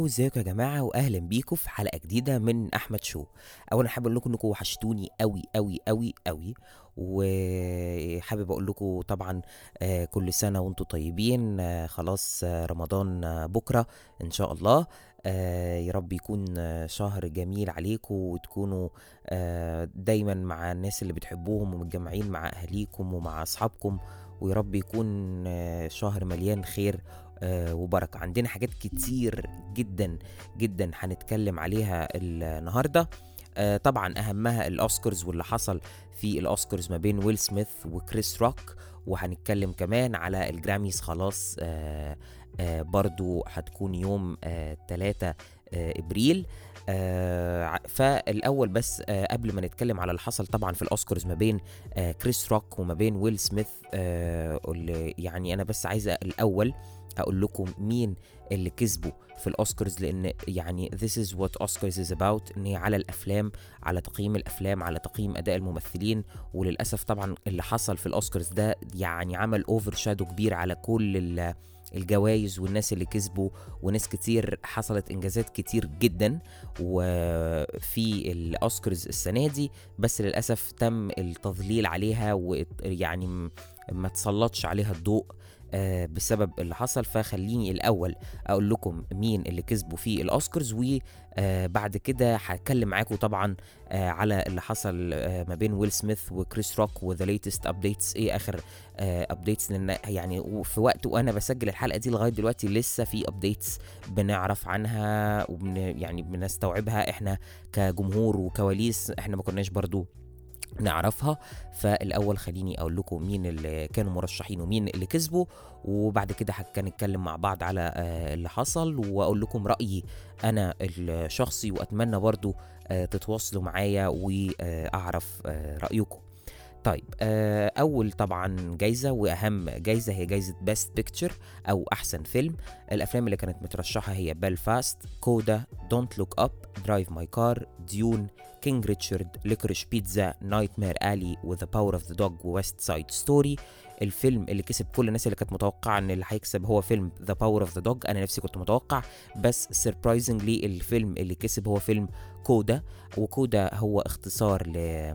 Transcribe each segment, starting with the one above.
ازيكم يا جماعه واهلا بيكم في حلقه جديده من احمد شو اولا حابب اقول لكم انكم وحشتوني قوي قوي قوي قوي وحابب اقول لكم طبعا آه، كل سنه وانتم طيبين آه، خلاص آه، رمضان آه، بكره ان شاء الله آه، يا رب يكون آه، شهر جميل عليكم وتكونوا آه، دايما مع الناس اللي بتحبوهم ومتجمعين مع اهاليكم ومع اصحابكم ويا رب يكون آه، شهر مليان خير آه، وبركة عندنا حاجات كتير جدا جدا هنتكلم عليها النهاردة آه، طبعا أهمها الأوسكارز واللي حصل في الأوسكارز ما بين ويل سميث وكريس روك وهنتكلم كمان على الجراميز خلاص آه، آه، برضو هتكون يوم آه، 3 آه، ابريل آه، ع- فالاول بس آه، قبل ما نتكلم على اللي حصل طبعا في الاوسكارز ما بين آه، كريس روك وما بين ويل سميث آه، اللي- يعني انا بس عايزه الاول اقول لكم مين اللي كسبوا في الاوسكارز لان يعني this is what Oscars is about ان هي على الافلام على تقييم الافلام على تقييم اداء الممثلين وللاسف طبعا اللي حصل في الاوسكارز ده يعني عمل اوفر شادو كبير على كل ال- الجوائز والناس اللي كسبوا وناس كتير حصلت انجازات كتير جدا وفي الاوسكارز السنه دي بس للاسف تم التضليل عليها ويعني م- ما تسلطش عليها الضوء آه، بسبب اللي حصل فخليني الاول اقول لكم مين اللي كسبوا في الاوسكارز وبعد كده هتكلم معاكم طبعا آه، على اللي حصل آه، ما بين ويل سميث وكريس روك وذا ليتست ابديتس ايه اخر ابديتس لان يعني في وقت وانا بسجل الحلقه دي لغايه دلوقتي لسه في ابديتس بنعرف عنها وبن يعني بنستوعبها احنا كجمهور وكواليس احنا ما كناش برضو نعرفها فالاول خليني اقول لكم مين اللي كانوا مرشحين ومين اللي كسبوا وبعد كده هنتكلم مع بعض على آه، اللي حصل واقول لكم رايي انا الشخصي واتمنى برضو آه، تتواصلوا معايا واعرف آه، رايكم طيب آه، اول طبعا جايزه واهم جايزه هي جايزه بيست بيكتشر او احسن فيلم الافلام اللي كانت مترشحه هي بلفاست كودا دونت لوك اب درايف ماي كار ديون كينج ريتشارد ليكوريش بيتزا نايت مير الي وذا باور اوف ذا دوج وويست سايد ستوري الفيلم اللي كسب كل الناس اللي كانت متوقعه ان اللي هيكسب هو فيلم ذا باور اوف ذا دوج انا نفسي كنت متوقع بس سربرايزنجلي الفيلم اللي كسب هو فيلم كودا وكودا هو اختصار ل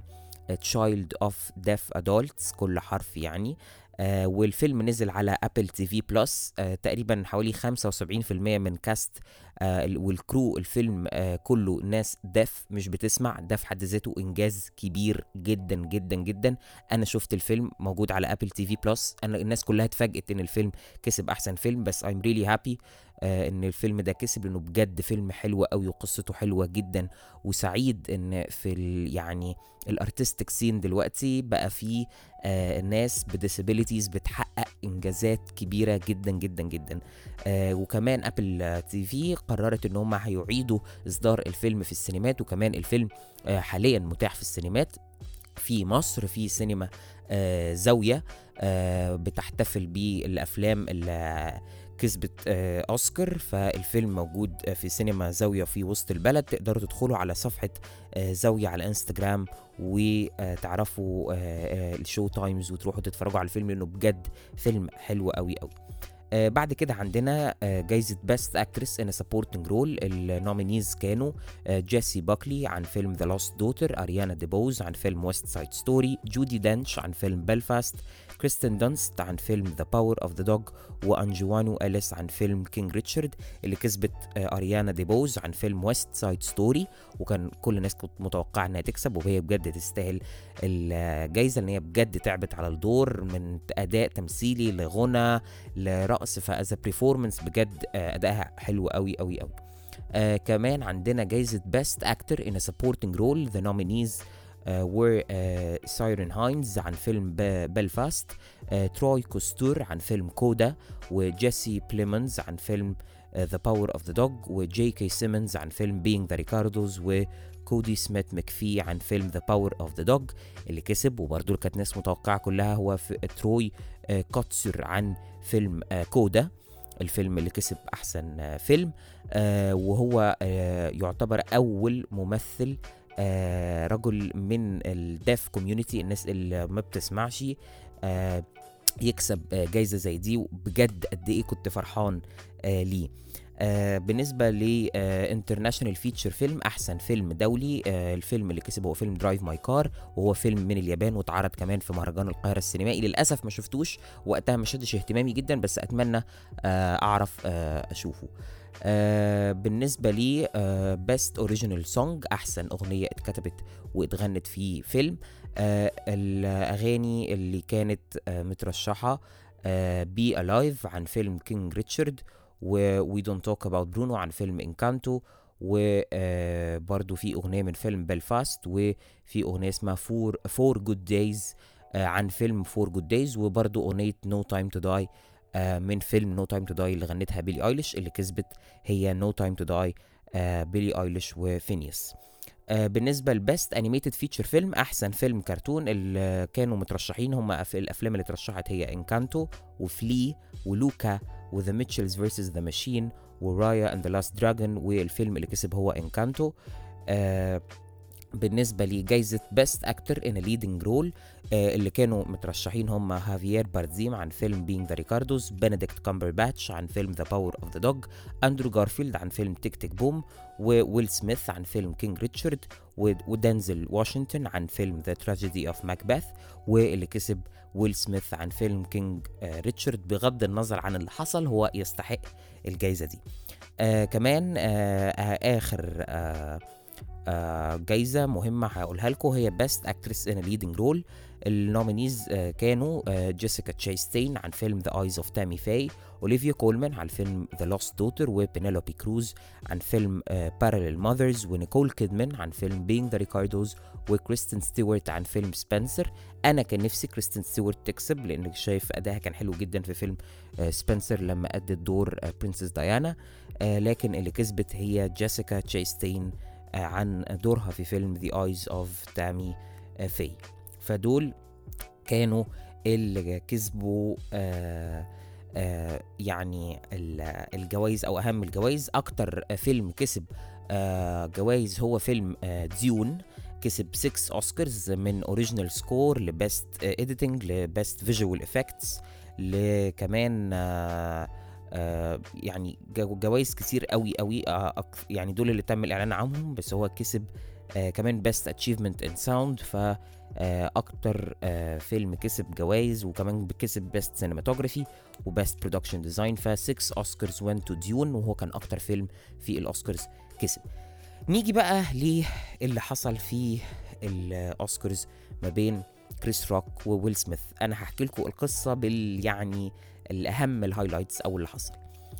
Child of Deaf Adults كل حرف يعني آه والفيلم نزل على ابل تي في بلس آه تقريبا حوالي 75% من كاست آه ال- والكرو الفيلم آه كله ناس دف مش بتسمع ده في حد ذاته انجاز كبير جدا جدا جدا انا شفت الفيلم موجود على ابل تي في بلس انا الناس كلها اتفاجئت ان الفيلم كسب احسن فيلم بس I'm really happy آه ان الفيلم ده كسب لانه بجد فيلم حلو قوي وقصته حلوه جدا وسعيد ان في ال يعني الارتستيك سين دلوقتي بقى فيه آه ناس بديسابيليتيز بتحقق انجازات كبيره جدا جدا جدا آه وكمان ابل تي في قررت ان هم هيعيدوا اصدار الفيلم في السينمات وكمان الفيلم آه حاليا متاح في السينمات في مصر في سينما آه زاويه آه بتحتفل بالافلام اللي كسبت آه اوسكار فالفيلم موجود آه، في سينما زاويه في وسط البلد تقدروا تدخلوا على صفحه آه زاويه على انستجرام وتعرفوا الشو تايمز وتروحوا تتفرجوا على الفيلم لانه بجد فيلم حلو قوي قوي آه بعد كده عندنا آه جايزة بيست اكترس ان سبورتنج رول النومينيز كانوا آه جيسي باكلي عن فيلم ذا لوست دوتر اريانا ديبوز عن فيلم ويست سايد ستوري جودي دنش عن فيلم بلفاست كريستن دانست عن فيلم ذا باور اوف ذا دوج وانجوانو اليس عن فيلم كينج ريتشارد اللي كسبت آه اريانا ديبوز عن فيلم ويست سايد ستوري وكان كل الناس كنت متوقعه انها تكسب وهي بجد تستاهل الجايزه ان هي بجد تعبت على الدور من اداء تمثيلي لغنى لرقص فاز بريفورمانس بجد آه، ادائها حلو قوي قوي قوي آه كمان عندنا جايزة Best Actor in a Supporting Role The nominees uh, were uh, سايرن هاينز عن فيلم بلفاست uh, تروي كوستور عن فيلم كودا وجيسي بليمنز عن فيلم uh, The Power of the Dog وجي كي سيمنز عن فيلم Being the Ricardos وكودي سميث مكفي عن فيلم The Power of the Dog اللي كسب وبرضه كانت ناس متوقعة كلها هو في تروي uh, كوتسر عن فيلم uh, كودا الفيلم اللي كسب احسن آه، فيلم آه وهو آه يعتبر اول ممثل آه رجل من الداف كوميونتي الناس اللي ما بتسمعش آه يكسب آه جايزه زي دي بجد قد ايه كنت فرحان آه ليه آه بالنسبة لانترناشونال فيتشر فيلم أحسن فيلم دولي آه الفيلم اللي كسب هو فيلم درايف ماي كار وهو فيلم من اليابان واتعرض كمان في مهرجان القاهرة السينمائي للأسف ما شفتوش وقتها ما شدش اهتمامي جدا بس أتمنى آه أعرف آه أشوفه آه بالنسبة لي آه بيست اوريجينال سونج أحسن أغنية اتكتبت واتغنت في فيلم آه الأغاني اللي كانت آه مترشحة بي ألايف عن فيلم كينج ريتشارد و We Don't Talk About برونو عن فيلم انكانتو وبرضو في أغنية من فيلم بلفاست وفي أغنية اسمها فور فور جود دايز عن فيلم فور جود دايز وبرضو أغنية نو تايم تو داي من فيلم نو تايم تو داي اللي غنتها بيلي ايليش اللي كسبت هي نو تايم تو داي بيلي ايليش وفينيوس آه بالنسبة لبست انيميتد فيتشر فيلم احسن فيلم كرتون اللي كانوا مترشحين هم الافلام اللي اترشحت هي انكانتو وفلي ولوكا وذا ميتشلز فيرسز ذا ماشين ورايا اند ذا لاست دراجون والفيلم اللي كسب هو انكانتو آه بالنسبة لجائزة بيست اكتر ان ليدنج رول اللي كانوا مترشحين هم هافيير باردزيم عن فيلم بينج ذا ريكاردوز بنديكت كامبرباتش عن فيلم ذا باور اوف ذا دوج اندرو جارفيلد عن فيلم تيك تيك بوم وويل سميث عن فيلم كينج ريتشارد ودنزل واشنطن عن فيلم ذا تراجيدي اوف ماكباث واللي كسب ويل سميث عن فيلم كينج ريتشارد بغض النظر عن اللي حصل هو يستحق الجائزة دي آه كمان آه آخر آه آه جايزة مهمة هقولها لكم هي بيست اكترس ان ليدنج رول النومينيز آه كانوا آه جيسيكا تشيستين عن فيلم ذا ايز اوف تامي فاي اوليفيا كولمان عن فيلم ذا لوست دوتر وبينيلوبي كروز عن فيلم باراليل ماذرز ونيكول كيدمان عن فيلم بينج ذا ريكاردوز وكريستين ستيوارت عن فيلم سبنسر انا كان نفسي كريستين ستيوارت تكسب لان شايف اداها كان حلو جدا في فيلم سبنسر لما ادت دور برنسس ديانا لكن اللي كسبت هي جيسيكا تشيستين عن دورها في فيلم The Eyes of Tammy Faye فدول كانوا اللي كسبوا آآ آآ يعني الجوائز او اهم الجوائز اكتر فيلم كسب جوائز هو فيلم ديون كسب 6 اوسكارز من اوريجينال سكور لبست اديتنج لبست فيجوال افكتس لكمان آه يعني جوائز كتير قوي قوي آه يعني دول اللي تم الاعلان عنهم بس هو كسب آه كمان بيست اتشيفمنت ان ساوند ف اكتر فيلم كسب جوائز وكمان كسب بيست سينماتوجرافي وبيست برودكشن ديزاين ف 6 اوسكارز وين تو ديون وهو كان اكتر فيلم في الاوسكارز كسب نيجي بقى للي حصل في الاوسكارز ما بين كريس روك وويل سميث انا هحكي لكم القصه بال يعني الاهم الهايلايتس او اللي حصل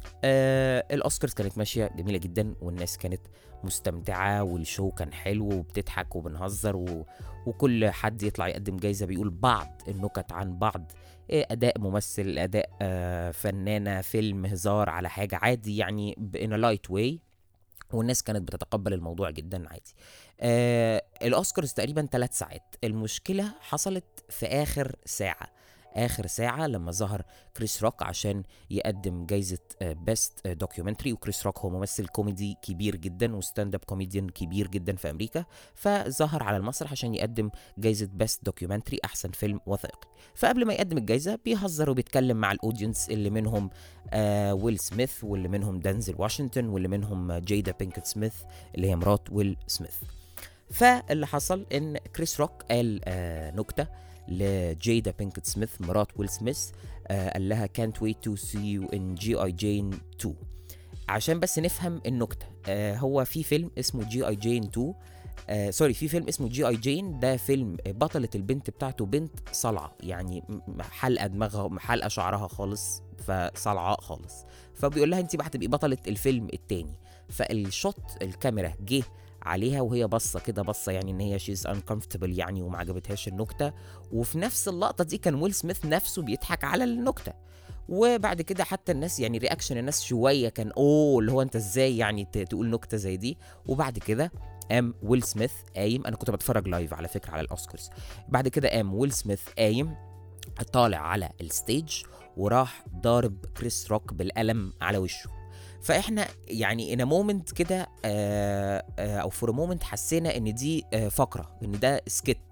آه الاوسكارز كانت ماشيه جميله جدا والناس كانت مستمتعه والشو كان حلو وبتضحك وبنهزر و... وكل حد يطلع يقدم جايزه بيقول بعض النكت عن بعض آه اداء ممثل اداء آه فنانه فيلم هزار على حاجه عادي يعني in a light way والناس كانت بتتقبل الموضوع جدا عادي آه الاوسكارز تقريبا ثلاث ساعات المشكله حصلت في اخر ساعه اخر ساعه لما ظهر كريس روك عشان يقدم جايزه بيست دوكيومنتري وكريس روك هو ممثل كوميدي كبير جدا وستاند اب كوميديان كبير جدا في امريكا فظهر على المسرح عشان يقدم جايزه بيست دوكيومنتري احسن فيلم وثائقي فقبل ما يقدم الجايزه بيهزر وبيتكلم مع الاودينس اللي منهم آه ويل سميث واللي منهم دانزل واشنطن واللي منهم جيدا بينكت سميث اللي هي مرات ويل سميث فاللي حصل ان كريس روك قال آه نكته لجيدا بينكت سميث مرات ويل سميث آه قال لها can't wait to see you in جي اي جين 2 عشان بس نفهم النكته آه هو في فيلم اسمه جي اي جين 2 آه سوري في فيلم اسمه جي اي جين ده فيلم بطلة البنت بتاعته بنت صلعة يعني حلقة دماغها حلقة شعرها خالص فصلعاء خالص فبيقول لها انت بقى هتبقي بطلة الفيلم التاني فالشوت الكاميرا جه عليها وهي باصه كده باصه يعني ان هي شيز انكمفتبل يعني وما عجبتهاش النكته وفي نفس اللقطه دي كان ويل سميث نفسه بيضحك على النكته وبعد كده حتى الناس يعني رياكشن الناس شويه كان اوه اللي هو انت ازاي يعني تقول نكته زي دي وبعد كده قام ويل سميث قايم انا كنت بتفرج لايف على فكره على الاوسكارز بعد كده قام ويل سميث قايم طالع على الستيج وراح ضارب كريس روك بالقلم على وشه فاحنا يعني ان مومنت كده او فور مومنت حسينا ان دي آه فقره ان ده سكت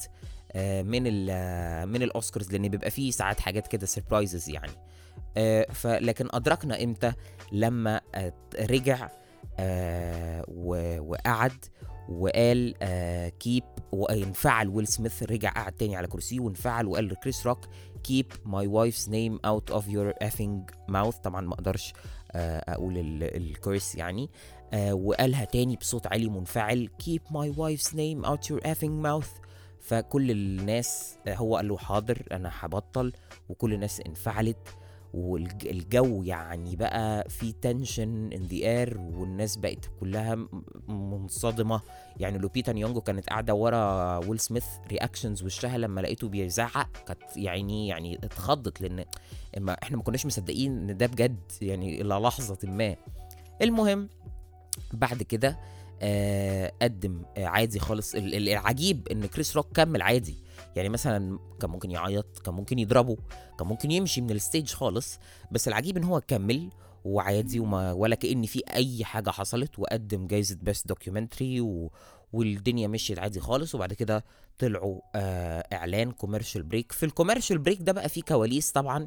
آه، من ال من الاوسكارز لان بيبقى فيه ساعات حاجات كده سربرايزز يعني آه، فلكن ادركنا امتى لما آه، رجع آه، و- وقعد وقال كيب وانفعل ويل سميث رجع قعد تاني على كرسيه وانفعل وقال لكريس روك keep my wife's name out of your effing mouth طبعا ما اقدرش آه، اقول ال- الكورس يعني آه، وقالها تاني بصوت عالي منفعل keep my wife's name out your effing mouth فكل الناس آه، هو قال له حاضر انا هبطل وكل الناس انفعلت والجو يعني بقى في تنشن ان ذا اير والناس بقت كلها م- منصدمه يعني لوبيتا نيونجو كانت قاعده ورا ويل سميث رياكشنز وشها لما لقيته بيزعق كانت يعني يعني اتخضت لان ما احنا ما كناش مصدقين ان ده بجد يعني الى لحظه ما المهم بعد كده آه قدم آه عادي خالص ال- ال- العجيب ان كريس روك كمل عادي يعني مثلا كان ممكن يعيط كان ممكن يضربه كان ممكن يمشي من الستيج خالص بس العجيب ان هو كمل وعادي وما ولا كأن في اي حاجه حصلت وقدم جايزه بيست دوكيومنتري و... والدنيا مشيت عادي خالص وبعد كده طلعوا آه اعلان كوميرشال بريك في الكوميرشال بريك ده بقى فيه كواليس طبعا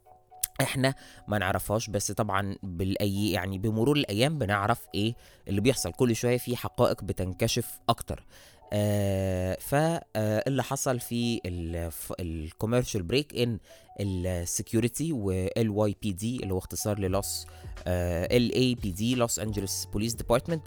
احنا ما نعرفهاش بس طبعا بالاي يعني بمرور الايام بنعرف ايه اللي بيحصل كل شويه في حقائق بتنكشف اكتر آه فاللي حصل في الكوميرشال بريك ان السكيورتي وال واي بي دي اللي هو اختصار للوس ال اي بي دي لوس انجلوس بوليس ديبارتمنت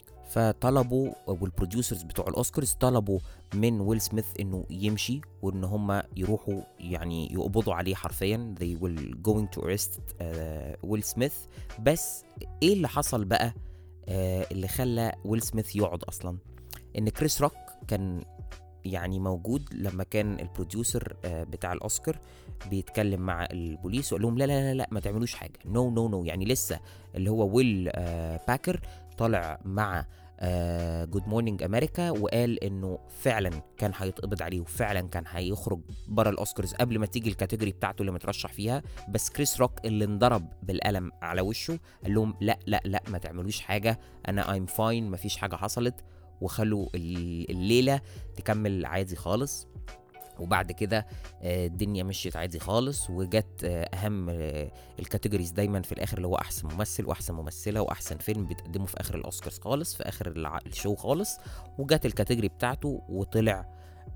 فطلبوا والبروديوسرز بتوع الاوسكارز طلبوا من ويل سميث انه يمشي وان هم يروحوا يعني يقبضوا عليه حرفيا they will going to arrest uh, ويل سميث بس ايه اللي حصل بقى uh, اللي خلى ويل سميث يقعد اصلا ان كريس روك كان يعني موجود لما كان البروديوسر آه، بتاع الاوسكار بيتكلم مع البوليس وقال لهم لا لا لا لا ما تعملوش حاجه نو نو نو يعني لسه اللي هو ويل آه، باكر طالع مع جود مورنينج امريكا وقال انه فعلا كان هيتقبض عليه وفعلا كان هيخرج بره الاوسكارز قبل ما تيجي الكاتيجوري بتاعته اللي مترشح فيها بس كريس روك اللي انضرب بالقلم على وشه قال لهم لا لا لا ما تعملوش حاجه انا ايم فاين مفيش حاجه حصلت وخلوا ال- الليله تكمل عادي خالص وبعد كده آه، الدنيا مشيت عادي خالص وجت آه، اهم آه، الكاتيجوريز دايما في الاخر اللي هو احسن ممثل واحسن ممثله واحسن فيلم بيتقدموا في اخر الاوسكارز خالص في اخر الع- الشو خالص وجت الكاتيجوري بتاعته وطلع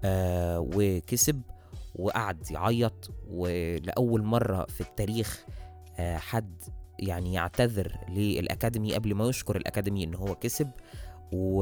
آه وكسب وقعد يعيط ولاول مره في التاريخ آه حد يعني يعتذر للاكاديمي قبل ما يشكر الاكاديمي ان هو كسب و...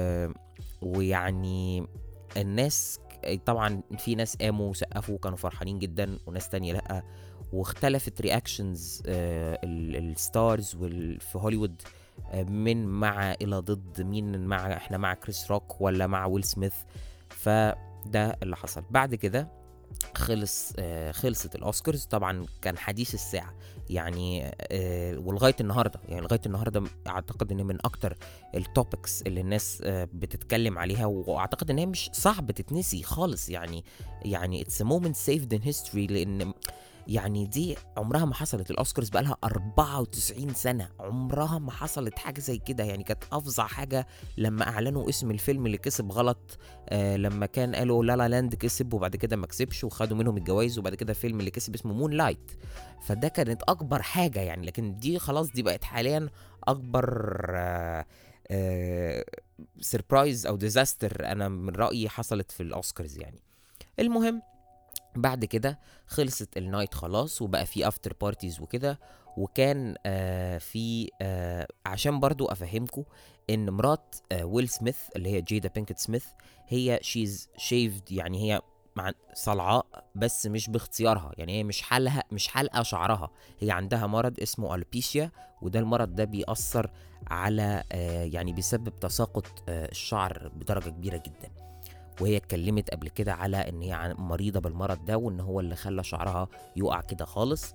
ويعني الناس طبعا في ناس قاموا وسقفوا وكانوا فرحانين جدا وناس تانية لا واختلفت رياكشنز الستارز في هوليوود آه، من مع الى ضد مين مع احنا مع كريس روك ولا مع ويل سميث فده اللي حصل بعد كده خلص آه، خلصت الاوسكارز طبعا كان حديث الساعه يعني آه، ولغايه النهارده يعني لغايه النهارده اعتقد ان من اكتر التوبكس اللي الناس آه، بتتكلم عليها واعتقد ان هي مش صعب تتنسي خالص يعني يعني اتس مومنت سيفد ان هيستوري لان يعني دي عمرها ما حصلت الاوسكارز بقى لها 94 سنه عمرها ما حصلت حاجه زي كده يعني كانت افظع حاجه لما اعلنوا اسم الفيلم اللي كسب غلط آه لما كان قالوا لا لا لاند كسب وبعد كده ما كسبش وخدوا منهم الجوائز وبعد كده الفيلم اللي كسب اسمه مون لايت فده كانت اكبر حاجه يعني لكن دي خلاص دي بقت حاليا اكبر آه آه سربرايز او ديزاستر انا من رايي حصلت في الاوسكارز يعني المهم بعد كده خلصت النايت خلاص وبقى في افتر بارتيز وكده وكان آه في آه عشان برضو افهمكم ان مرات آه ويل سميث اللي هي جيدا بينكت سميث هي شيز شيفد يعني هي مع صلعاء بس مش باختيارها يعني هي مش حلقه مش حلقه شعرها هي عندها مرض اسمه البيشيا وده المرض ده بيأثر على آه يعني بيسبب تساقط آه الشعر بدرجه كبيره جدا وهي اتكلمت قبل كده على ان هي عن- مريضه بالمرض ده وان هو اللي خلى شعرها يقع كده خالص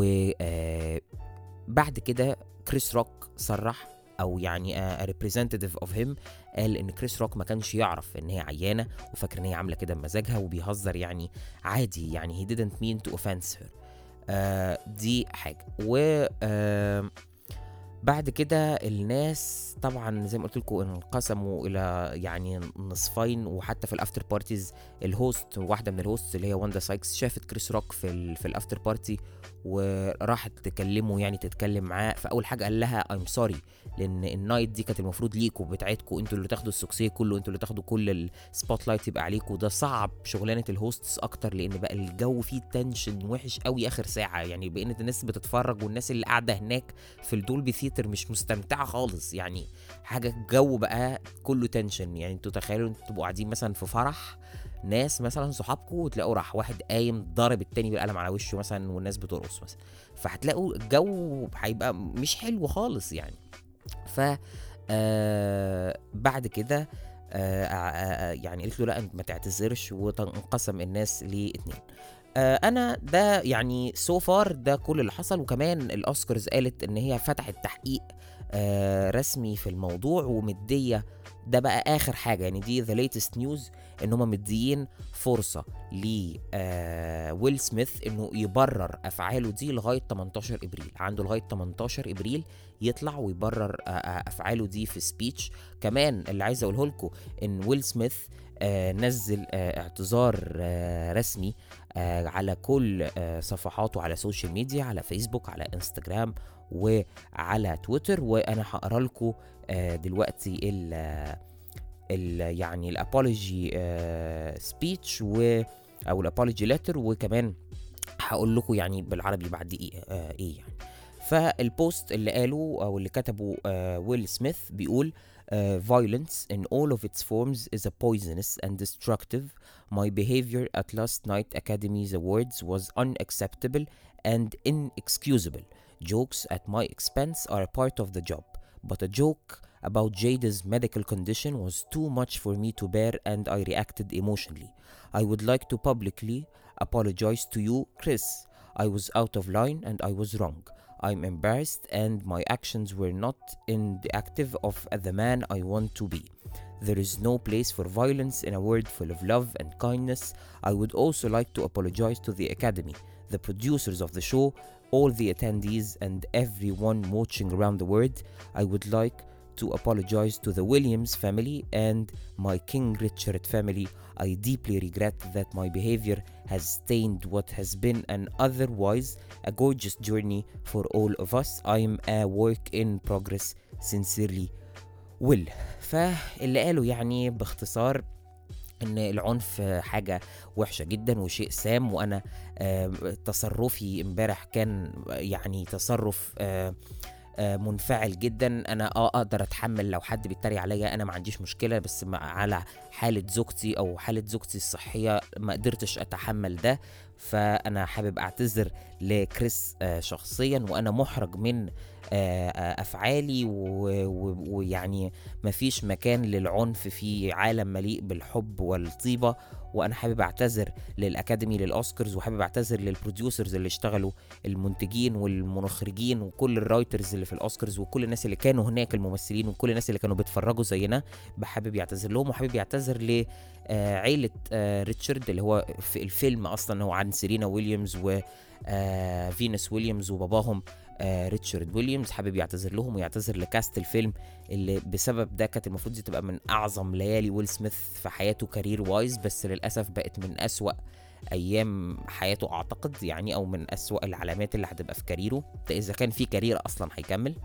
وبعد كده كريس روك صرح او يعني ريبريزنتيف اوف هيم قال ان كريس روك ما كانش يعرف ان هي عيانه وفاكر ان هي عامله كده بمزاجها وبيهزر يعني عادي يعني he didn't mean to offense her آه دي حاجه و آه بعد كده الناس طبعا زي ما قلت لكم انقسموا الى يعني نصفين وحتى في الافتر بارتيز الهوست واحده من الهوست اللي هي واندا سايكس شافت كريس روك في ال في الافتر بارتي وراحت تكلمه يعني تتكلم معاه فاول حاجه قال لها ايم سوري لان النايت دي كانت المفروض ليكوا بتاعتكوا انتوا اللي تاخدوا السوكسيه كله انتوا اللي تاخدوا كل السبوت لايت يبقى عليكوا ده صعب شغلانه الهوستس اكتر لان بقى الجو فيه تنشن وحش قوي اخر ساعه يعني بقيت الناس بتتفرج والناس اللي قاعده هناك في الدولبي ثياتر مش مستمتعه خالص يعني حاجه الجو بقى كله تنشن يعني انتوا تخيلوا انتوا تبقوا قاعدين مثلا في فرح ناس مثلا صحابكم وتلاقوا راح واحد قايم ضارب التاني بالقلم على وشه مثلا والناس بترقص مثلا فهتلاقوا الجو هيبقى مش حلو خالص يعني ف آه بعد كده آه آه يعني قلت له لا انت ما تعتذرش وانقسم الناس لاتنين آه انا ده يعني سو فار ده كل اللي حصل وكمان الاوسكارز قالت ان هي فتحت تحقيق آه رسمي في الموضوع ومديه ده بقى اخر حاجه يعني دي ذا ليتست نيوز ان هم مديين فرصه ل آه ويل سميث انه يبرر افعاله دي لغايه 18 ابريل عنده لغايه 18 ابريل يطلع ويبرر آه آه افعاله دي في سبيتش كمان اللي عايز اقوله لكم ان ويل سميث آه نزل آه اعتذار آه رسمي آه على كل آه صفحاته على السوشيال ميديا على فيسبوك على انستجرام وعلى تويتر وانا هقرا لكم آه دلوقتي ال ال يعني الابولوجي سبيتش و او الابولوجي ليتر وكمان هقول لكم يعني بالعربي بعد ايه آه ايه يعني فالبوست اللي قاله او اللي كتبه آه ويل سميث بيقول Uh, violence in all of its forms is a poisonous and destructive. My behavior at last night Academy's awards was unacceptable and inexcusable. Jokes at my expense are a part of the job, but a joke about Jada's medical condition was too much for me to bear and I reacted emotionally. I would like to publicly apologize to you, Chris. I was out of line and I was wrong. I'm embarrassed and my actions were not indicative of the man I want to be. There is no place for violence in a world full of love and kindness. I would also like to apologize to the Academy, the producers of the show, all the attendees, and everyone watching around the world. I would like to apologize to the Williams family and my King Richard family. I deeply regret that my behavior has stained what has been an otherwise a gorgeous journey for all of us. I am a work in progress. Sincerely, Will. فاللي قاله يعني باختصار ان العنف حاجة وحشة جدا وشيء سام وانا آه تصرفي امبارح كان يعني تصرف آه آه منفعل جدا انا اه اقدر اتحمل لو حد بيتريق عليا انا ما عنديش مشكله بس على حاله زوجتي او حاله زوجتي الصحيه ما قدرتش اتحمل ده فانا حابب اعتذر لكريس آه شخصيا وانا محرج من آه افعالي ويعني مفيش مكان للعنف في عالم مليء بالحب والطيبه وانا حابب اعتذر للاكاديمي للاوسكارز وحابب اعتذر للبروديوسرز اللي اشتغلوا المنتجين والمخرجين وكل الرايترز اللي في الاوسكارز وكل الناس اللي كانوا هناك الممثلين وكل الناس اللي كانوا بيتفرجوا زينا بحابب يعتذر لهم وحابب يعتذر لعيلة ريتشارد اللي هو في الفيلم اصلا هو عن سيرينا ويليامز و فينوس ويليامز وباباهم آه ريتشارد ويليامز حابب يعتذر لهم ويعتذر لكاست الفيلم اللي بسبب ده كانت المفروض دي تبقى من اعظم ليالي ويل سميث في حياته كارير وايز بس للاسف بقت من اسوا ايام حياته اعتقد يعني او من اسوا العلامات اللي هتبقى في كاريره ده اذا كان في كارير اصلا هيكمل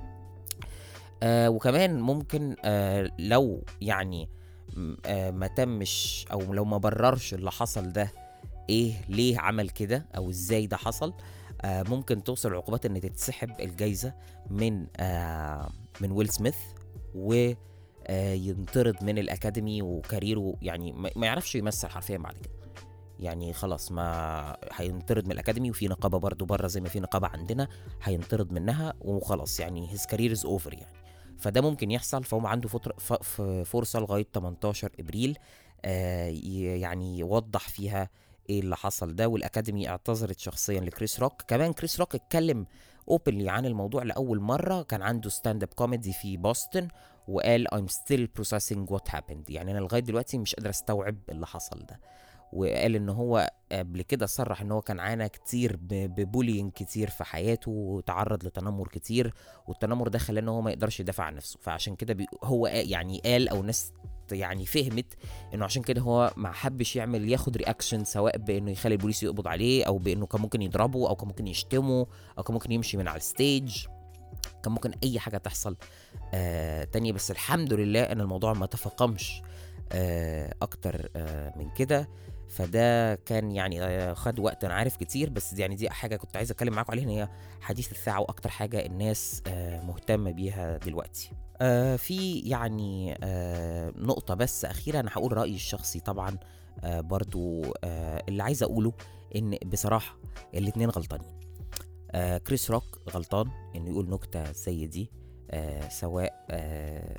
آه وكمان ممكن آه لو يعني آه ما تمش او لو ما بررش اللي حصل ده ايه ليه عمل كده او ازاي ده حصل آه ممكن توصل العقوبات ان تتسحب الجايزه من آه من ويل سميث و آه ينطرد من الاكاديمي وكاريره يعني ما يعرفش يمثل حرفيا بعد كده يعني خلاص ما هينطرد من الاكاديمي وفي نقابه برضو بره زي ما في نقابه عندنا هينطرد منها وخلاص يعني هيز كارير از اوفر يعني فده ممكن يحصل فهو عنده فرصه لغايه 18 ابريل آه يعني يوضح فيها ايه اللي حصل ده والاكاديمي اعتذرت شخصيا لكريس روك كمان كريس روك اتكلم اوبنلي عن الموضوع لاول مره كان عنده ستاند اب كوميدي في بoston وقال I'm still processing what happened يعني انا لغايه دلوقتي مش قادر استوعب اللي حصل ده وقال ان هو قبل كده صرح ان هو كان عانى كتير ب- ببولينج كتير في حياته وتعرض لتنمر كتير والتنمر ده خلاه ان هو ما يقدرش يدافع عن نفسه فعشان كده بي هو قا- يعني قال او ناس يعني فهمت انه عشان كده هو ما حبش يعمل ياخد رياكشن سواء بانه يخلي البوليس يقبض عليه او بانه كان ممكن يضربه او كان ممكن يشتمه او كان ممكن يمشي من على الستيج كان ممكن اي حاجه تحصل آه تانية بس الحمد لله ان الموضوع ما تفاقمش آه اكتر آه من كده فده كان يعني آه، خد وقت انا عارف كتير بس دي يعني دي حاجه كنت عايز اتكلم معاكم عليها ان هي حديث الساعه واكتر حاجه الناس آه مهتمه بيها دلوقتي آه في يعني آه نقطه بس اخيره انا هقول رايي الشخصي طبعا آه برضو آه اللي عايز اقوله ان بصراحه الاتنين غلطانين آه كريس روك غلطان انه يقول نكته زي دي آه سواء آه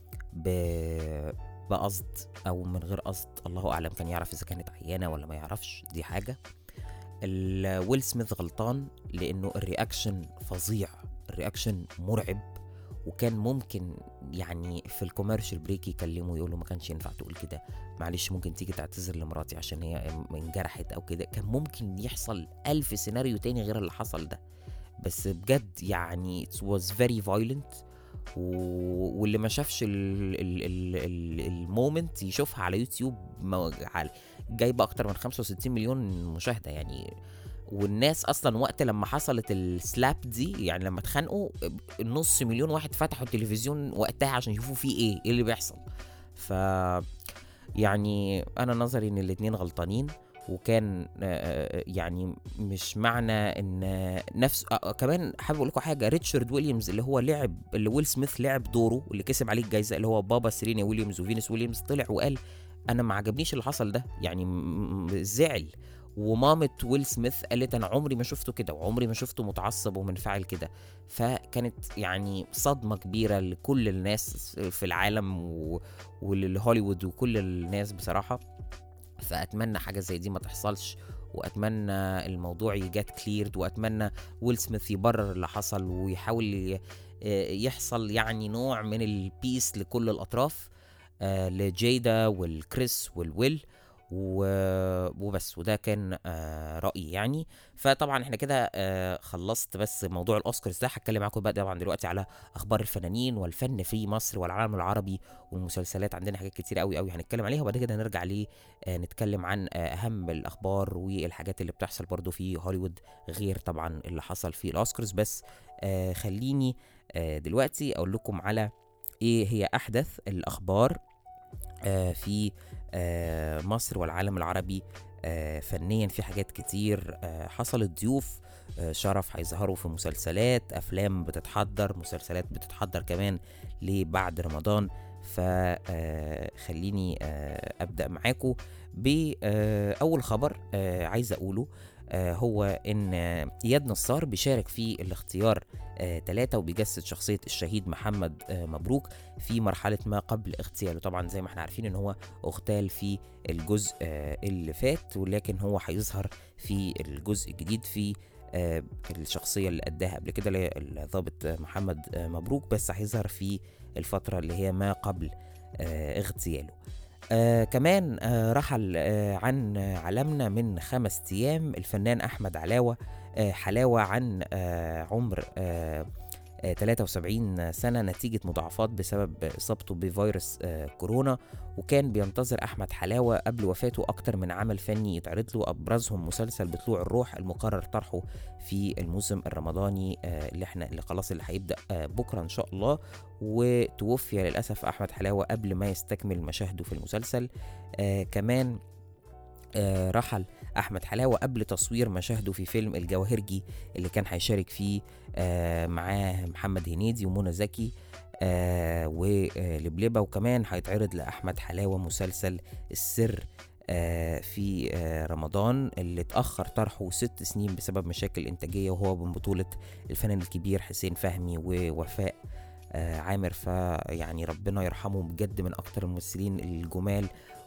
ب- بقصد او من غير قصد الله اعلم كان يعرف اذا كانت عيانه ولا ما يعرفش دي حاجه ال- ويل سميث غلطان لانه الرياكشن فظيع الرياكشن مرعب وكان ممكن يعني في الكوميرشال بريك يكلمه يقول له ما كانش ينفع تقول كده معلش ممكن تيجي تعتذر لمراتي عشان هي انجرحت او كده كان ممكن يحصل ألف سيناريو تاني غير اللي حصل ده بس بجد يعني it was very violent و... واللي ما شافش ال- ال- ال- ال- المومنت يشوفها على يوتيوب مو- على- جايبه اكتر من 65 مليون مشاهده يعني والناس اصلا وقت لما حصلت السلاب دي يعني لما اتخانقوا نص مليون واحد فتحوا التلفزيون وقتها عشان يشوفوا فيه ايه ايه اللي بيحصل ف يعني انا نظري ان الاتنين غلطانين وكان آه، يعني مش معنى ان نفس آه، آه، كمان حابب اقول لكم حاجه ريتشارد ويليامز اللي هو لعب اللي ويل سميث لعب دوره اللي كسب عليه الجايزه اللي هو بابا سيرينا ويليامز وفينس ويليامز طلع وقال انا ما عجبنيش اللي حصل ده يعني م- م- زعل ومامة ويل سميث قالت انا عمري ما شفته كده وعمري ما شفته متعصب ومنفعل كده فكانت يعني صدمة كبيرة لكل الناس في العالم و... ولهوليوود وكل الناس بصراحة فاتمنى حاجه زي دي ما تحصلش واتمنى الموضوع يجات كليرد واتمنى ويل سميث يبرر اللي حصل ويحاول ي- يحصل يعني نوع من البيس لكل الاطراف آه، لجيدا والكريس والويل و- وبس وده كان آه، رأيي يعني فطبعا احنا كده آه، خلصت بس موضوع الاوسكارز ده هتكلم معاكم بقى طبعا دلوقتي على اخبار الفنانين والفن في مصر والعالم العربي والمسلسلات عندنا حاجات كتير قوي قوي هنتكلم عليها وبعد كده نرجع ليه آه، نتكلم عن آه، اهم الاخبار والحاجات اللي بتحصل برضو في هوليوود غير طبعا اللي حصل في الاوسكارز بس آه، خليني آه، دلوقتي اقول لكم على ايه هي احدث الاخبار آه، في آه، مصر والعالم العربي آه، فنيا في حاجات كتير آه، حصلت ضيوف آه، شرف هيظهروا في مسلسلات افلام بتتحضر مسلسلات بتتحضر كمان لبعد رمضان فخليني ابدا معاكم باول خبر آه، عايز اقوله آه، هو ان آه، اياد نصار بيشارك في الاختيار ثلاثة وبيجسد شخصية الشهيد محمد آه، مبروك في مرحلة ما قبل اغتياله طبعا زي ما احنا عارفين ان هو اغتال في الجزء آه، اللي فات ولكن هو هيظهر في الجزء الجديد في آه، الشخصية اللي أداها قبل كده اللي هي الضابط آه، محمد آه، مبروك بس هيظهر في الفترة اللي هي ما قبل آه، اغتياله آه كمان آه رحل آه عن آه، عالمنا من خمس أيام الفنان أحمد علاوة آه حلاوة عن آه عمر آه آه 73 سنة نتيجة مضاعفات بسبب إصابته بفيروس آه كورونا وكان بينتظر أحمد حلاوة قبل وفاته أكتر من عمل فني يتعرض له أبرزهم مسلسل بطلوع الروح المقرر طرحه في الموسم الرمضاني آه اللي احنا اللي خلاص اللي هيبدأ آه بكرة إن شاء الله وتوفي للأسف أحمد حلاوة قبل ما يستكمل مشاهده في المسلسل آه كمان آه رحل احمد حلاوه قبل تصوير مشاهده في فيلم الجواهرجي اللي كان هيشارك فيه آه معاه محمد هنيدي ومنى زكي آه ولبلبه وكمان هيتعرض لاحمد حلاوه مسلسل السر آه في آه رمضان اللي اتأخر طرحه ست سنين بسبب مشاكل إنتاجية وهو من بطولة الفنان الكبير حسين فهمي ووفاء آه عامر فيعني ربنا يرحمه بجد من أكتر الممثلين الجمال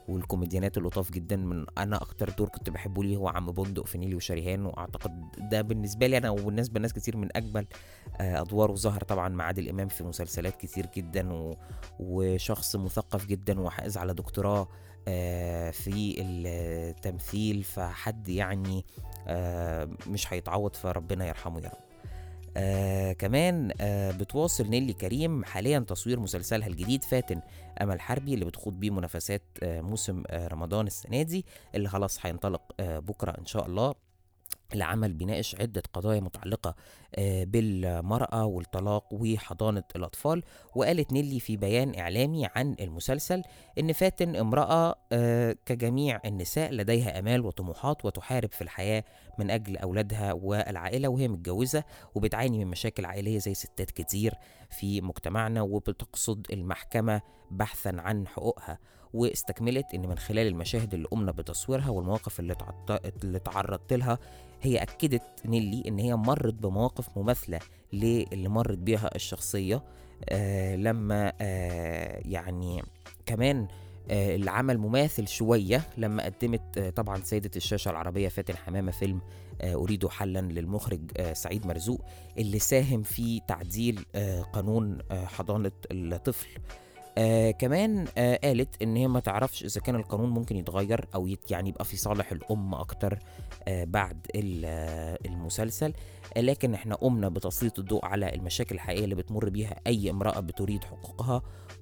والكوميديانات اللطاف جدا من انا اكتر دور كنت بحبه ليه هو عم بندق في نيلي وشريهان واعتقد ده بالنسبه لي انا وبالنسبه لناس كتير من اجمل آه، ادواره ظهر طبعا مع عادل امام في مسلسلات كتير جدا و... وشخص مثقف جدا وحائز على دكتوراه آه، في التمثيل فحد يعني آه، مش هيتعوض فربنا يرحمه يا رب آه كمان آه بتواصل نيلي كريم حاليا تصوير مسلسلها الجديد فاتن امل حربي اللي بتخوض بيه منافسات آه موسم آه رمضان السنه دي اللي خلاص هينطلق آه بكره ان شاء الله العمل بيناقش عدة قضايا متعلقة آه، بالمرأة والطلاق وحضانة الأطفال وقالت نيلي في بيان إعلامي عن المسلسل إن فاتن امرأة آه، كجميع النساء لديها آمال وطموحات وتحارب في الحياة من أجل أولادها والعائلة وهي متجوزة وبتعاني من مشاكل عائلية زي ستات كتير في مجتمعنا وبتقصد المحكمة بحثا عن حقوقها واستكملت ان من خلال المشاهد اللي قمنا بتصويرها والمواقف اللي, تعط... اللي تعرضت لها هي اكدت نيلي ان هي مرت بمواقف مماثله للي مرت بيها الشخصيه آه لما آه يعني كمان آه العمل مماثل شوية لما قدمت آه طبعا سيدة الشاشة العربية فاتن حمامة فيلم آه أريد حلا للمخرج آه سعيد مرزوق اللي ساهم في تعديل آه قانون آه حضانة الطفل آه كمان آه قالت ان هي ما تعرفش اذا كان القانون ممكن يتغير او يت يعني يبقى في صالح الام اكتر آه بعد آه المسلسل آه لكن احنا قمنا بتسليط الضوء على المشاكل الحقيقيه اللي بتمر بيها اي امراه بتريد حقوقها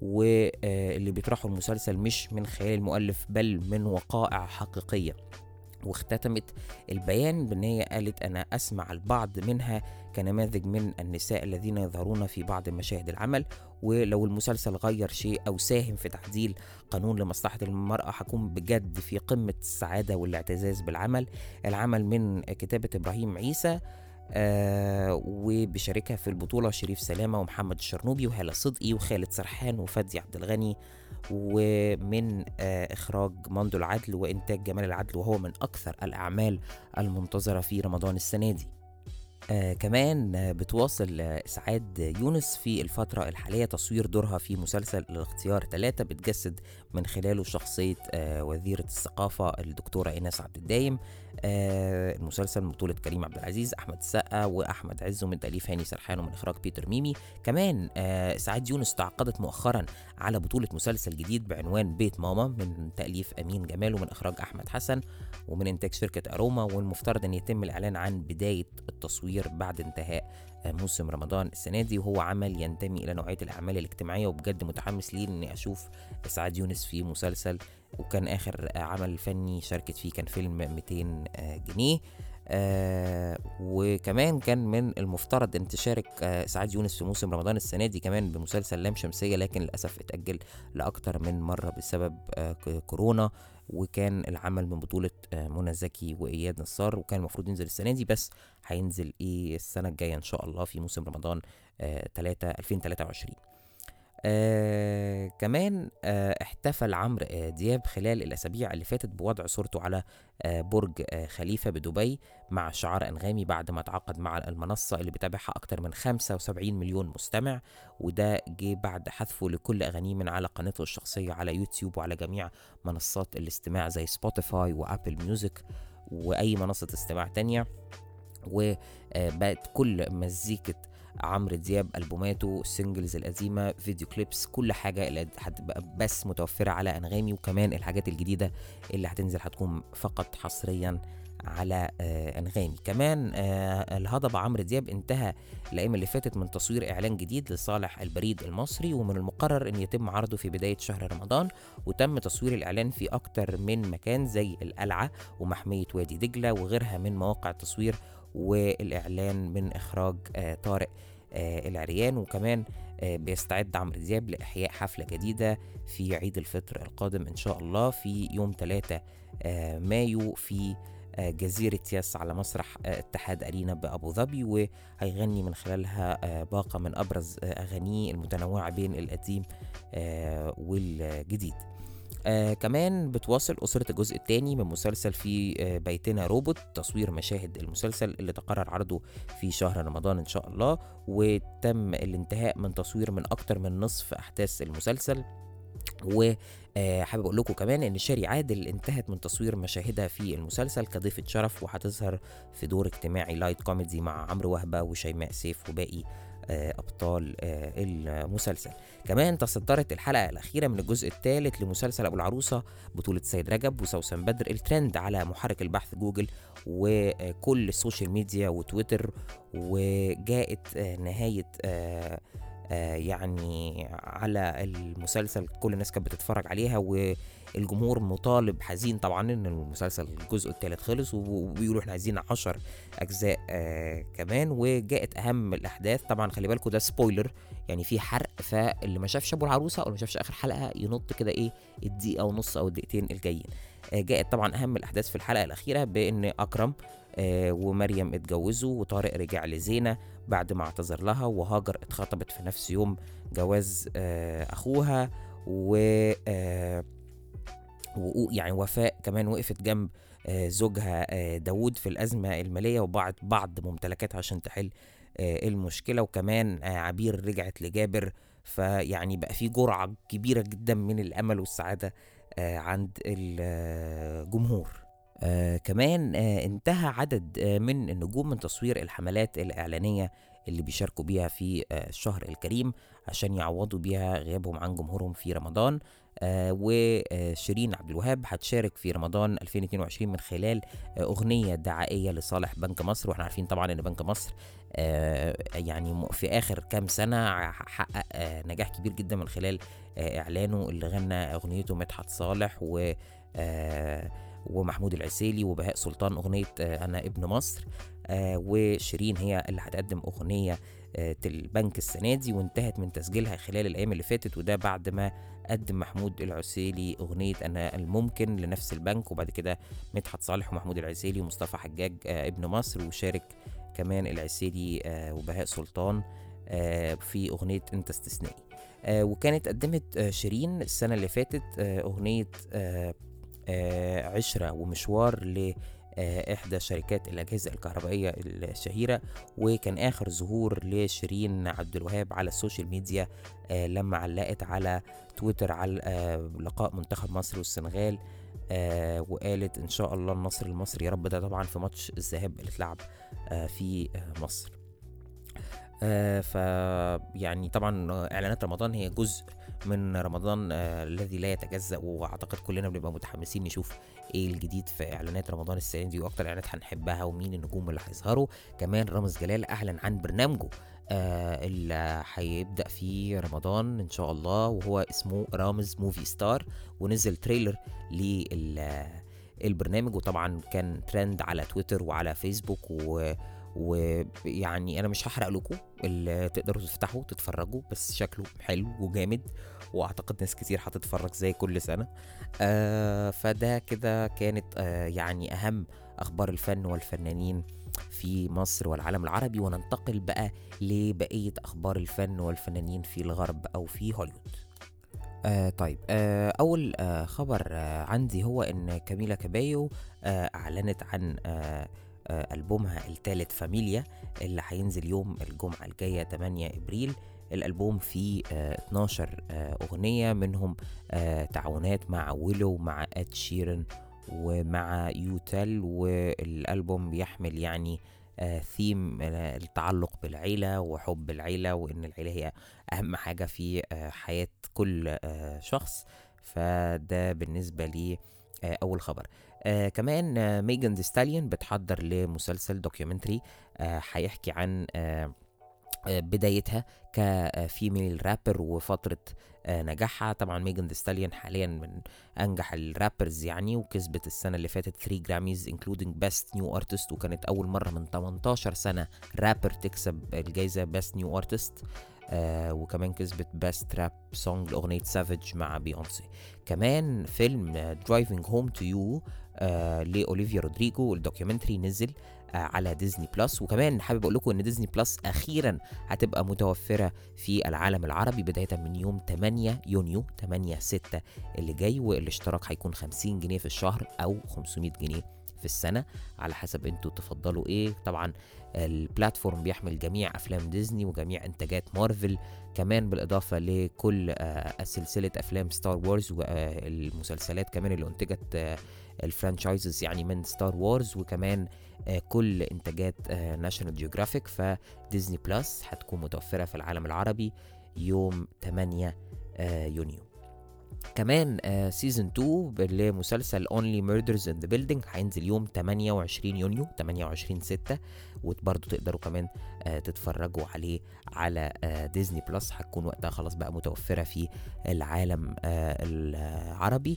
واللي بيطرحه المسلسل مش من خيال المؤلف بل من وقائع حقيقيه واختتمت البيان بان هي قالت انا اسمع البعض منها كنماذج من النساء الذين يظهرون في بعض مشاهد العمل ولو المسلسل غير شيء او ساهم في تعديل قانون لمصلحه المراه هكون بجد في قمه السعاده والاعتزاز بالعمل العمل من كتابه ابراهيم عيسى آه وبشاركها في البطولة شريف سلامة ومحمد الشرنوبي وهالة صدقي وخالد سرحان وفادي عبد الغني ومن آه إخراج ماندو العدل وإنتاج جمال العدل وهو من أكثر الأعمال المنتظرة في رمضان السنة دي آه كمان آه بتواصل آه إسعاد يونس في الفترة الحالية تصوير دورها في مسلسل الاختيار ثلاثة بتجسد من خلاله شخصية آه وزيرة الثقافة الدكتورة إيناس عبد الدايم آه المسلسل من بطولة كريم عبد العزيز أحمد السقا وأحمد عز ومن تأليف هاني سرحان ومن إخراج بيتر ميمي كمان آه إسعاد يونس تعاقدت مؤخرا على بطولة مسلسل جديد بعنوان بيت ماما من تأليف أمين جمال ومن إخراج أحمد حسن ومن إنتاج شركة أروما والمفترض أن يتم الإعلان عن بداية التصوير بعد انتهاء موسم رمضان السنة دي وهو عمل ينتمي إلى نوعية الأعمال الاجتماعية وبجد متحمس ليه إني أشوف إسعاد يونس في مسلسل وكان آخر عمل فني شاركت فيه كان فيلم 200 جنيه آه وكمان كان من المفترض ان تشارك آه سعاد يونس في موسم رمضان السنه دي كمان بمسلسل لام شمسيه لكن للاسف اتاجل لاكتر من مره بسبب آه كورونا وكان العمل من بطولة منى زكي وإياد نصار وكان المفروض ينزل السنة دي بس هينزل إيه السنة الجاية إن شاء الله في موسم رمضان 3 2023 آه كمان آه احتفل عمرو آه دياب خلال الأسابيع اللي فاتت بوضع صورته على آه برج آه خليفة بدبي مع شعار أنغامي بعد ما تعاقد مع المنصة اللي بتابعها أكتر من 75 مليون مستمع وده جه بعد حذفه لكل أغانيه من على قناته الشخصية على يوتيوب وعلى جميع منصات الاستماع زي سبوتيفاي وأبل ميوزك وأي منصة استماع تانية وبقت كل مزيكة عمرو دياب البوماته السنجلز القديمه فيديو كليبس كل حاجه اللي هتبقى بس متوفره على انغامي وكمان الحاجات الجديده اللي هتنزل هتكون فقط حصريا على آه انغامي كمان آه الهضبه عمرو دياب انتهى الايام اللي فاتت من تصوير اعلان جديد لصالح البريد المصري ومن المقرر ان يتم عرضه في بدايه شهر رمضان وتم تصوير الاعلان في اكتر من مكان زي القلعه ومحميه وادي دجله وغيرها من مواقع التصوير والاعلان من اخراج آه طارق آه العريان وكمان آه بيستعد عمرو دياب لاحياء حفله جديده في عيد الفطر القادم ان شاء الله في يوم 3 آه مايو في آه جزيرة ياس على مسرح آه اتحاد أرينا بأبو ظبي وهيغني من خلالها آه باقة من أبرز أغانيه المتنوعة بين القديم والجديد آه كمان بتواصل أسرة الجزء الثاني من مسلسل في آه بيتنا روبوت تصوير مشاهد المسلسل اللي تقرر عرضه في شهر رمضان إن شاء الله وتم الانتهاء من تصوير من أكتر من نصف أحداث المسلسل وحابب اقول لكم كمان ان شيري عادل انتهت من تصوير مشاهدها في المسلسل كضيفة شرف وهتظهر في دور اجتماعي لايت كوميدي مع عمرو وهبة وشيماء سيف وباقي آه، ابطال آه، المسلسل كمان تصدرت الحلقه الاخيره من الجزء الثالث لمسلسل ابو العروسه بطوله سيد رجب وسوسن بدر الترند على محرك البحث جوجل وكل السوشيال ميديا وتويتر وجاءت آه، نهايه آه، آه، يعني على المسلسل كل الناس كانت بتتفرج عليها والجمهور مطالب حزين طبعا ان المسلسل الجزء الثالث خلص وبيقولوا احنا عايزين عشر اجزاء آه كمان وجاءت اهم الاحداث طبعا خلي بالكم ده سبويلر يعني في حرق فاللي ما شافش ابو العروسه او ما شافش اخر حلقه ينط كده ايه الدقيقه ونص او الدقيقتين الجايين آه جاءت طبعا اهم الاحداث في الحلقه الاخيره بان اكرم آه ومريم اتجوزوا وطارق رجع لزينه بعد ما اعتذر لها وهاجر اتخطبت في نفس يوم جواز آه اخوها و آه و- يعني وفاء كمان وقفت جنب آه، زوجها آه، داوود في الأزمة المالية وبعت بعض ممتلكاتها عشان تحل آه، المشكلة وكمان آه، عبير رجعت لجابر فيعني بقى في جرعة كبيرة جدا من الأمل والسعادة آه، عند الجمهور آه كمان آه انتهى عدد آه من النجوم من تصوير الحملات الإعلانية اللي بيشاركوا بيها في آه الشهر الكريم عشان يعوضوا بيها غيابهم عن جمهورهم في رمضان آه وشيرين عبد الوهاب هتشارك في رمضان 2022 من خلال آه أغنية دعائية لصالح بنك مصر واحنا عارفين طبعا ان بنك مصر آه يعني م- في آخر كام سنة ع- حقق آه نجاح كبير جدا من خلال آه إعلانه اللي غنى أغنيته مدحت صالح و آه ومحمود العسيلي وبهاء سلطان أغنية آه أنا ابن مصر آه وشيرين هي اللي هتقدم أغنية آه البنك السنة دي وانتهت من تسجيلها خلال الأيام اللي فاتت وده بعد ما قدم محمود العسيلي أغنية أنا الممكن لنفس البنك وبعد كده مدحت صالح ومحمود العسيلي ومصطفى حجاج آه ابن مصر وشارك كمان العسيلي آه وبهاء سلطان آه في أغنية أنت استثنائي آه وكانت قدمت آه شيرين السنة اللي فاتت آه أغنية آه آه عشرة ومشوار ل آه، إحدى شركات الأجهزة الكهربائية الشهيرة وكان آخر ظهور لشيرين عبد الوهاب على السوشيال ميديا آه، لما علقت على تويتر على آه، لقاء منتخب مصر والسنغال آه، وقالت إن شاء الله النصر المصري يا رب ده طبعا في ماتش الذهاب اللي اتلعب آه، في آه، مصر آه ف يعني طبعا اعلانات رمضان هي جزء من رمضان آه الذي لا يتجزأ واعتقد كلنا بنبقى متحمسين نشوف ايه الجديد في اعلانات رمضان السنه دي واكتر اعلانات هنحبها ومين النجوم اللي هيظهروا كمان رامز جلال اعلن عن برنامجه آه اللي هيبدا في رمضان ان شاء الله وهو اسمه رامز موفي ستار ونزل تريلر لل البرنامج وطبعا كان ترند على تويتر وعلى فيسبوك و ويعني انا مش هحرق لكم اللي تقدروا تفتحوا تتفرجوا بس شكله حلو وجامد واعتقد ناس كتير هتتفرج زي كل سنه آه فده كده كانت آه يعني اهم اخبار الفن والفنانين في مصر والعالم العربي وننتقل بقى لبقيه اخبار الفن والفنانين في الغرب او في هوليوود آه طيب آه أول آه خبر آه عندي هو إن كاميلا كابايو آه أعلنت عن آه آه ألبومها الثالث فاميليا اللي هينزل يوم الجمعة الجاية 8 إبريل الألبوم فيه آه 12 آه أغنية منهم آه تعاونات مع ويلو مع أد شيرن ومع يوتل والألبوم بيحمل يعني آه ثيم آه التعلق بالعيلة وحب العيلة وإن العيلة هي أهم حاجة في آه حياة كل آه شخص فده بالنسبة لي آه أول خبر آه كمان آه ميجان دي ستاليون بتحضر لمسلسل دوكيومنتري آه هيحكي عن آه آه، بدايتها كفيميل رابر وفترة آه، نجاحها طبعا ميجان دي ستاليون حاليا من انجح الرابرز يعني وكسبت السنة اللي فاتت 3 جراميز انكلودينج بيست نيو ارتست وكانت اول مرة من 18 سنة رابر تكسب الجايزة بيست نيو ارتست آه وكمان كسبت بيست راب سونج لاغنية سافيج مع بيونسي كمان فيلم درايفنج هوم تو يو لاوليفيا رودريجو الدوكيومنتري نزل آه على ديزني بلس وكمان حابب اقول لكم ان ديزني بلس اخيرا هتبقى متوفره في العالم العربي بدايه من يوم 8 يونيو 8 6 اللي جاي والاشتراك هيكون 50 جنيه في الشهر او 500 جنيه في السنة على حسب انتوا تفضلوا ايه طبعا البلاتفورم بيحمل جميع افلام ديزني وجميع انتاجات مارفل كمان بالاضافة لكل آه، سلسلة افلام ستار وورز والمسلسلات كمان اللي انتجت آه، الفرانشايزز يعني من ستار وورز وكمان آه، كل انتاجات ناشونال جيوغرافيك فديزني بلس هتكون متوفرة في العالم العربي يوم 8 آه، يونيو كمان سيزون 2 لمسلسل Only Murders in the Building هينزل يوم 28 يونيو 28 6 وبرضه تقدروا كمان آه، تتفرجوا عليه على ديزني بلس هتكون وقتها خلاص بقى متوفرة في العالم آه، العربي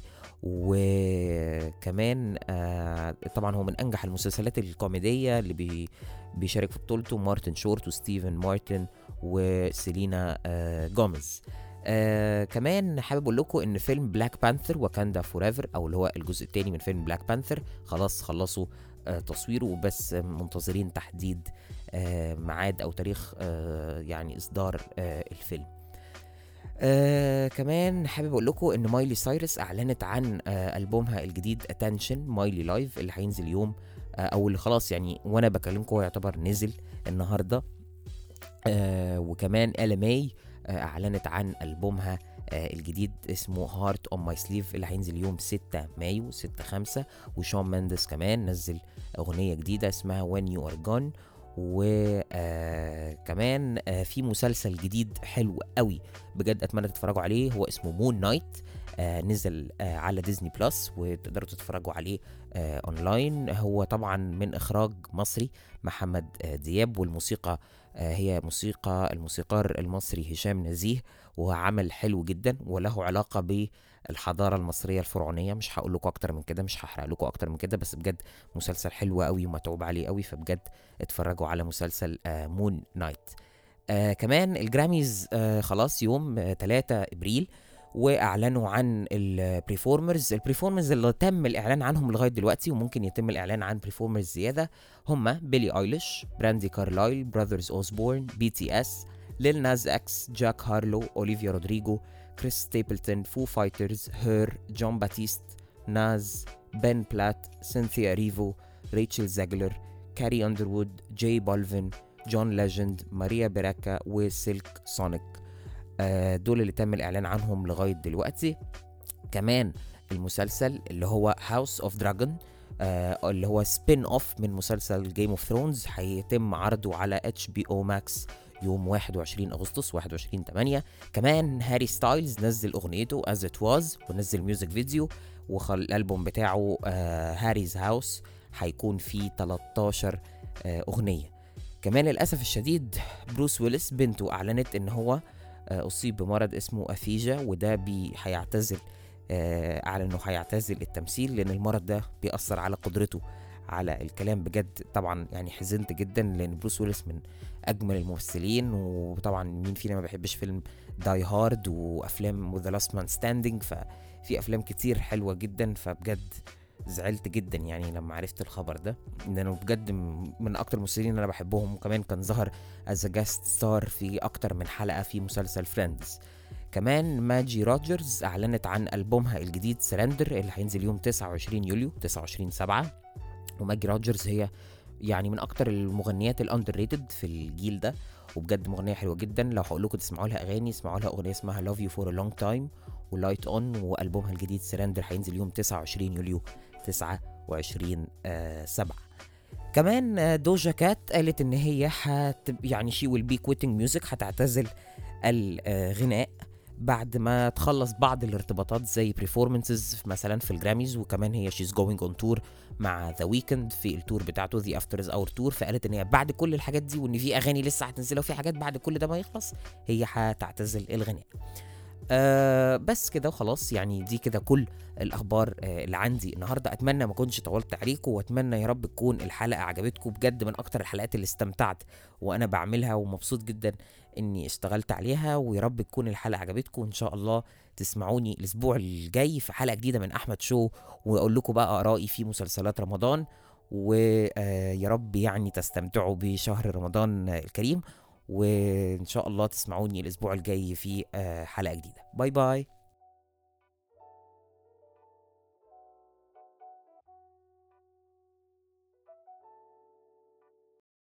وكمان آه، طبعا هو من انجح المسلسلات الكوميدية اللي بي بيشارك في بطولته مارتن شورت وستيفن مارتن وسيلينا آه، جوميز آه كمان حابب اقول لكم ان فيلم بلاك بانثر وكاندا فور او اللي هو الجزء الثاني من فيلم بلاك بانثر خلاص خلصوا آه تصويره وبس منتظرين تحديد آه ميعاد او تاريخ آه يعني اصدار آه الفيلم آه كمان حابب اقول لكم ان مايلي سايرس اعلنت عن آه البومها الجديد اتنشن مايلي لايف اللي هينزل يوم آه او اللي خلاص يعني وانا بكلمكم هو يعتبر نزل النهارده آه وكمان ال ماي آه اعلنت عن البومها آه الجديد اسمه هارت اون ماي سليف اللي هينزل يوم 6 مايو 6 5 وشون مندس كمان نزل اغنيه جديده اسمها وين يو ار جون وكمان آه في مسلسل جديد حلو قوي بجد اتمنى تتفرجوا عليه هو اسمه مون نايت آه نزل آه على ديزني بلس وتقدروا تتفرجوا عليه آه اونلاين هو طبعا من اخراج مصري محمد آه دياب والموسيقى آه هي موسيقى الموسيقار المصري هشام نزيه وهو عمل حلو جدا وله علاقة بالحضارة المصرية الفرعونية مش هقول لكم اكتر من كده مش هحرق لكم اكتر من كده بس بجد مسلسل حلو قوي ومتعوب عليه قوي فبجد اتفرجوا على مسلسل آه مون نايت آه كمان الجراميز آه خلاص يوم آه 3 ابريل واعلنوا عن البريفورمرز البريفورمرز اللي تم الاعلان عنهم لغايه دلوقتي وممكن يتم الاعلان عن بريفورمرز زياده هم بيلي ايليش براندي كارلايل براذرز اوزبورن بي تي اس ليل ناز اكس جاك هارلو اوليفيا رودريجو كريس ستيبلتون فو فايترز هير جون باتيست ناز بن بلات سينثيا ريفو ريتشل زاجلر كاري اندروود جاي بالفن جون ليجند ماريا بيراكا وسيلك سونيك آه، دول اللي تم الاعلان عنهم لغايه دلوقتي كمان المسلسل اللي هو هاوس اوف دراجون اللي هو سبين اوف من مسلسل جيم اوف ثرونز هيتم عرضه على اتش بي او ماكس يوم 21 اغسطس 21 8 كمان هاري ستايلز نزل اغنيته از ات واز ونزل ميوزك فيديو والالبوم بتاعه هاريز هاوس هيكون فيه 13 آه، اغنيه كمان للاسف الشديد بروس ويلس بنته اعلنت ان هو آه، اصيب بمرض اسمه افيجا وده بي هيعتزل آه، اعلن انه هيعتزل التمثيل لان المرض ده بيأثر على قدرته على الكلام بجد طبعا يعني حزنت جدا لان بروس ويلس من اجمل الممثلين وطبعا مين فينا ما بيحبش فيلم داي هارد وافلام ذا لاست مان ستاندينج ففي افلام كتير حلوه جدا فبجد زعلت جدا يعني لما عرفت الخبر ده لانه بجد م- من اكتر الممثلين اللي انا بحبهم وكمان كان ظهر از جاست ستار في اكتر من حلقه في مسلسل فريندز كمان ماجي روجرز اعلنت عن البومها الجديد سرندر اللي هينزل يوم 29 يوليو 29 7 وماجي روجرز هي يعني من اكتر المغنيات الاندر ريتد في الجيل ده وبجد مغنيه حلوه جدا لو هقول لكم تسمعوا لها اغاني اسمعوا لها اغنيه اسمها لاف يو فور ا لونج تايم ولايت اون والبومها الجديد سرندر هينزل يوم 29 يوليو 29 آه 7 كمان آه، دوجا كات قالت ان هي هت يعني شي ويل بي كويتنج ميوزك هتعتزل الغناء بعد ما تخلص بعض الارتباطات زي بريفورمنسز مثلا في الجراميز وكمان هي شيز جوينج اون تور مع ذا ويكند في التور بتاعته ذا افترز اور تور فقالت ان هي بعد كل الحاجات دي وان في اغاني لسه هتنزلها وفي حاجات بعد كل ده ما يخلص هي هتعتزل الغناء آه بس كده وخلاص يعني دي كده كل الاخبار آه اللي عندي النهارده اتمنى ما كنتش طولت عليكم واتمنى يا رب تكون الحلقه عجبتكم بجد من اكتر الحلقات اللي استمتعت وانا بعملها ومبسوط جدا اني اشتغلت عليها ويا رب تكون الحلقه عجبتكم وان شاء الله تسمعوني الاسبوع الجاي في حلقه جديده من احمد شو واقول لكم بقى ارائي في مسلسلات رمضان ويا رب يعني تستمتعوا بشهر رمضان الكريم وان شاء الله تسمعوني الاسبوع الجاي في آه، حلقه جديده باي باي